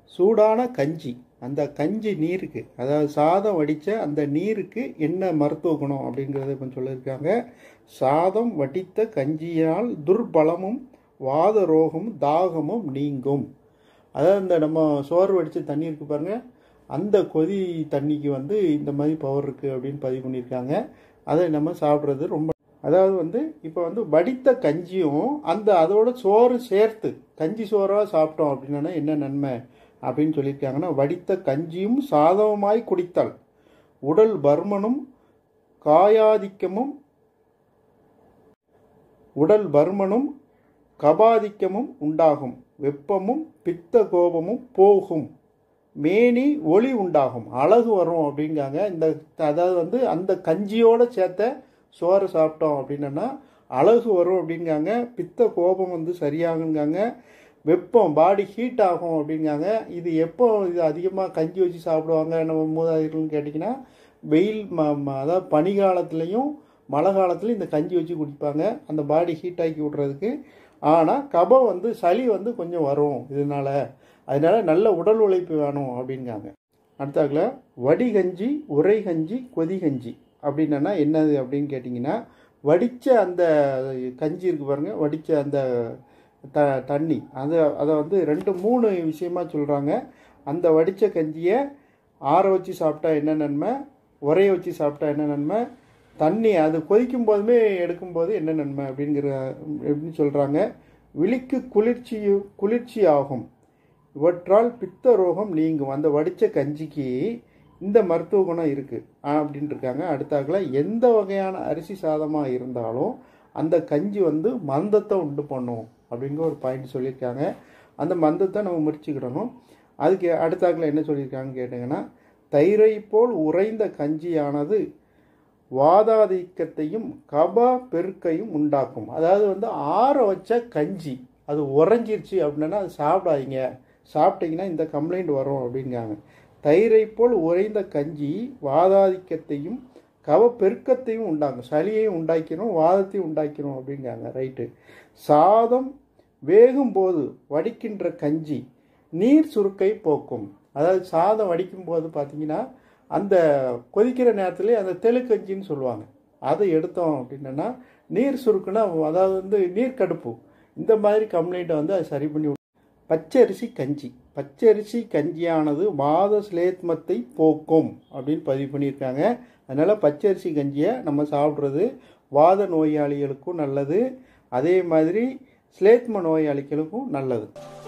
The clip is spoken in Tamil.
சூடான கஞ்சி அந்த கஞ்சி நீருக்கு அதாவது சாதம் வடித்த அந்த நீருக்கு என்ன மருத்துவ குணம் அப்படிங்கிறத கொஞ்சம் சொல்லியிருக்காங்க சாதம் வடித்த கஞ்சியால் துர்பலமும் வாத ரோகமும் தாகமும் நீங்கும் அதாவது இந்த நம்ம சோறு வடித்த தண்ணி இருக்கு பாருங்க அந்த கொதி தண்ணிக்கு வந்து இந்த மாதிரி பவர் இருக்குது அப்படின்னு பதிவு பண்ணியிருக்காங்க அதை நம்ம சாப்பிட்றது ரொம்ப அதாவது வந்து இப்போ வந்து வடித்த கஞ்சியும் அந்த அதோட சோறு சேர்த்து கஞ்சி சோறாக சாப்பிட்டோம் அப்படின்னா என்ன நன்மை அப்படின்னு சொல்லியிருக்காங்கன்னா வடித்த கஞ்சியும் சாதமாய் குடித்தால் உடல் பருமனும் காயாதிக்கமும் உடல் பருமனும் கபாதிக்கமும் உண்டாகும் வெப்பமும் பித்த கோபமும் போகும் மேனி ஒளி உண்டாகும் அழகு வரும் அப்படிங்காங்க இந்த அதாவது வந்து அந்த கஞ்சியோட சேர்த்த சோறு சாப்பிட்டோம் அப்படின்னா அழகு வரும் அப்படிங்காங்க பித்த கோபம் வந்து சரியாகுங்காங்க வெப்பம் பாடி ஹீட் ஆகும் அப்படிங்காங்க இது எப்போ இது அதிகமாக கஞ்சி வச்சு சாப்பிடுவாங்க நம்ம மூதாதையர்கள்னு கேட்டிங்கன்னா வெயில் ம ம- அதாவது பனி காலத்துலேயும் மழை காலத்துலையும் இந்த கஞ்சி வச்சு குடிப்பாங்க அந்த பாடி ஹீட் ஆக்கி விட்றதுக்கு ஆனால் கபம் வந்து சளி வந்து கொஞ்சம் வரும் இதனால அதனால நல்ல உடல் உழைப்பு வேணும் அப்படிங்காங்க அடுத்தாக்கில் வடிகஞ்சி உரைகஞ்சி கொதிகஞ்சி அப்படின்னா என்னது அப்படின்னு கேட்டிங்கன்னா வடித்த அந்த கஞ்சி இருக்கு பாருங்க வடித்த அந்த த தண்ணி அதை அதை வந்து ரெண்டு மூணு விஷயமா சொல்கிறாங்க அந்த வடித்த கஞ்சியை ஆற வச்சு சாப்பிட்டா என்ன நன்மை உரைய வச்சு சாப்பிட்டா என்ன நன்மை தண்ணி அது கொதிக்கும் போதுமே எடுக்கும்போது என்ன நன்மை அப்படிங்கிற எப்படின்னு சொல்கிறாங்க விழிக்கு குளிர்ச்சி குளிர்ச்சி ஆகும் இவற்றால் பித்த ரோகம் நீங்கும் அந்த வடித்த கஞ்சிக்கு இந்த மருத்துவ குணம் இருக்குது அப்படின்னு இருக்காங்க அடுத்தாக்கில் எந்த வகையான அரிசி சாதமாக இருந்தாலும் அந்த கஞ்சி வந்து மந்தத்தை உண்டு பண்ணும் அப்படிங்கிற ஒரு பாயிண்ட் சொல்லியிருக்காங்க அந்த மந்தத்தை நம்ம முறிச்சுக்கிடணும் அதுக்கு அடுத்தாக்கில் என்ன சொல்லியிருக்காங்கன்னு கேட்டிங்கன்னா தயிரை போல் உறைந்த கஞ்சியானது வாதாதிக்கத்தையும் கப பெருக்கையும் உண்டாக்கும் அதாவது வந்து ஆற வச்ச கஞ்சி அது உறைஞ்சிருச்சு அப்படின்னா அது சாப்பிடாதீங்க சாப்பிட்டீங்கன்னா இந்த கம்ப்ளைண்ட் வரும் அப்படிங்காங்க தயிரை போல் உறைந்த கஞ்சி வாதாதிக்கத்தையும் கவ பெருக்கத்தையும் உண்டாக்கும் சளியையும் உண்டாக்கிரும் வாதத்தையும் உண்டாக்கிரும் அப்படிங்காங்க ரைட்டு சாதம் வேகும்போது வடிக்கின்ற கஞ்சி நீர் சுருக்கை போக்கும் அதாவது சாதம் வடிக்கும் போது பார்த்தீங்கன்னா அந்த கொதிக்கிற நேரத்திலே அந்த தெளுக்கஞ்சின்னு சொல்லுவாங்க அதை எடுத்தோம் அப்படின்னா நீர் சுருக்குன்னா அதாவது வந்து நீர் கடுப்பு இந்த மாதிரி கம்ப்ளைண்ட்டை வந்து அது சரி பண்ணி விடும். பச்சரிசி கஞ்சி பச்சரிசி கஞ்சியானது வாத சிலேத்மத்தை போக்கும் அப்படின்னு பதிவு பண்ணியிருக்காங்க அதனால் பச்சரிசி கஞ்சியை நம்ம சாப்பிட்றது வாத நோயாளிகளுக்கும் நல்லது அதே மாதிரி ஸ்லேத்ம நோயாளிகளுக்கும் நல்லது